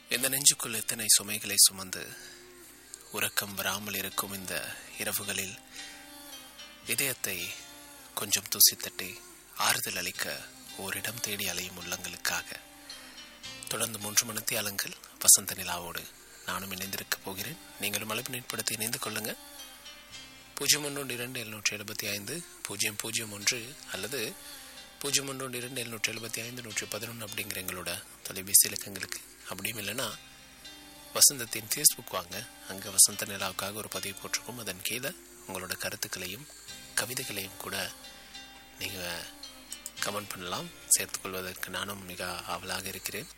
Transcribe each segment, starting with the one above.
இந்த நெஞ்சுக்குள் எத்தனை சுமைகளை சுமந்து உறக்கம் வராமல் இருக்கும் இந்த இரவுகளில் இதயத்தை கொஞ்சம் தூசி தட்டி ஆறுதல் அளிக்க ஓரிடம் தேடி அலையும் உள்ளங்களுக்காக தொடர்ந்து மூன்று மணித்தியாலங்கள் வசந்த நிலாவோடு நானும் இணைந்திருக்கப் போகிறேன் நீங்களும் அழைப்பு நீட்படுத்தி இணைந்து கொள்ளுங்க பூஜ்ஜியம் ஒன்று இரண்டு எழுநூற்றி எழுபத்தி ஐந்து பூஜ்ஜியம் பூஜ்ஜியம் ஒன்று அல்லது பூஜ்ஜியம் ஒன்று இரண்டு எழுநூற்றி எழுபத்தி ஐந்து நூற்றி பதினொன்று அப்படிங்கிற எங்களோட தொலைபேசி இலக்கங்களுக்கு அப்படியும் இல்லைன்னா வசந்தத்தின் ஃபேஸ்புக் வாங்க அங்கே வசந்த நிலாவுக்காக ஒரு பதிவு போட்டிருக்கோம் அதன் கீழே உங்களோட கருத்துக்களையும் கவிதைகளையும் கூட நீங்கள் கமெண்ட் பண்ணலாம் சேர்த்துக்கொள்வதற்கு நானும் மிக ஆவலாக இருக்கிறேன்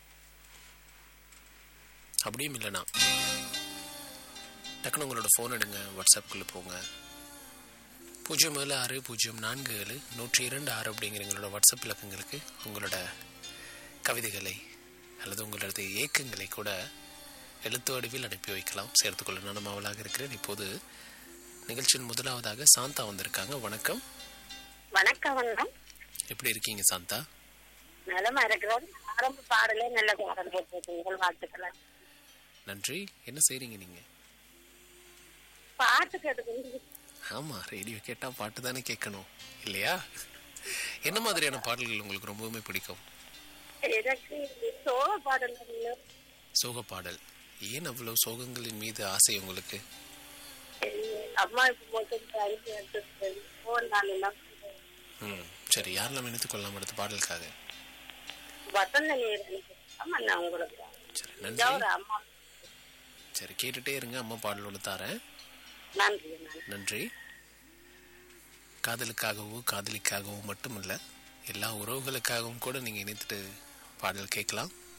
அப்படியும் இல்லைனா டக்குனு உங்களோட ஃபோன் எடுங்க வாட்ஸ்அப்புக்குள்ளே போங்க பூஜ்ஜியம் ஏழு ஆறு பூஜ்ஜியம் நான்கு ஏழு நூற்றி இரண்டு ஆறு அப்படிங்கிற எங்களோட வாட்ஸ்அப் இலக்கங்களுக்கு உங்களோட கவிதைகளை அல்லது உங்களது ஏக்கங்களை கூட எழுத்து வடிவில் அனுப்பி வைக்கலாம் சேர்த்துக்கொள்ள நானும் அவளாக இருக்கிறேன் இப்போது நிகழ்ச்சியின் முதலாவதாக சாந்தா வந்திருக்காங்க வணக்கம் வணக்கம் அண்ணா எப்படி இருக்கீங்க சாந்தா நலமா இருக்கிறோம் ஆரம்ப பாடலே நல்ல பாடல் போட்டிருக்கீங்க வாழ்த்துக்கள் நன்றி என்ன செய்றீங்க நீங்க பாட்டு கேட்டுக்கொண்டு ஆமா ரேடியோ கேட்டா பாட்டு தானே கேட்கணும் இல்லையா என்ன மாதிரியான பாடல்கள் உங்களுக்கு ரொம்பவுமே பிடிக்கும் எனக்கு சோக பாடல் சோக பாடல் ஏன் அவ்வளவு சோகங்களின் மீது ஆசை உங்களுக்கு அம்மா இப்ப மட்டும் அனுப்பி எடுத்து போன் நான் எல்லாம் ம் சரி யாரெல்லாம் இணைத்துக் கொள்ளலாம் அடுத்த பாடலுக்காக வசந்த நீர் அனுப்பி அண்ணா உங்களுக்கு சரி இதோ நன்றி ஒரு அம்மா சரி கேட்டுட்டே இருங்க அம்மா பாடல் ஒன்று தாரேன் நன்றி அண்ணா நன்றி காதலுக்காகவோ காதலிக்காகவோ மட்டுமல்ல எல்லா உறவுகளுக்காகவும் கூட நீங்கள் இணைத்துட்டு பாடல் கேட்கலாம்